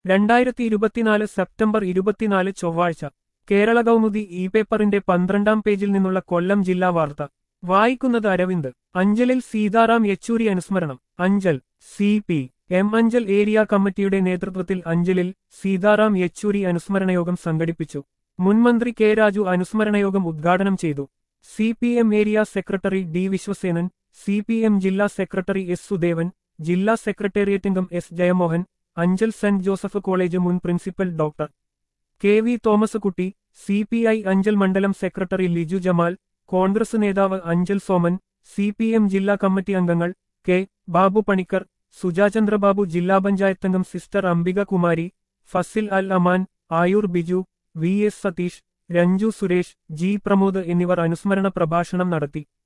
രണ്ടായിരത്തി ഇരുപത്തിനാല് സെപ്റ്റംബർ ഇരുപത്തിനാല് ചൊവ്വാഴ്ച കേരള കൗമുദി ഇ പേപ്പറിന്റെ പന്ത്രണ്ടാം പേജിൽ നിന്നുള്ള കൊല്ലം ജില്ലാ വാർത്ത വായിക്കുന്നത് അരവിന്ദ് അഞ്ചലിൽ സീതാറാം യെച്ചൂരി അനുസ്മരണം Anchal C P M Anchal area കമ്മിറ്റിയുടെ നേതൃത്വത്തിൽ അഞ്ചലിൽ സീതാറാം യെച്ചൂരി അനുസ്മരണയോഗം സംഘടിപ്പിച്ചു മുൻമന്ത്രി കെ രാജു അനുസ്മരണയോഗം ഉദ്ഘാടനം ചെയ്തു C P M area secretary D Viswasenan C P M ജില്ലാ സെക്രട്ടറി എസ് സുദേവൻ ജില്ലാ സെക്രട്ടേറിയറ്റ് അംഗം S Jayamohan Anchal saint Joseph college മുൻ principal doctor K V Thomas Kutty C P I Anchal മണ്ഡലം സെക്രട്ടറി ലിജു ജമാൽ കോൺഗ്രസ് നേതാവ് Anchal Soman C P M ജില്ലാ കമ്മിറ്റി അംഗങ്ങൾ കെ ബാബു പണിക്കർ സുജാചന്ദ്രബാബു ജില്ലാ പഞ്ചായത്ത് അംഗം sister Ambika Kumari Fasil Al Aman Ayur Biju V S Satheesh Ranju Suresh G Pramod എന്നിവർ അനുസ്മരണ പ്രഭാഷണം നടത്തി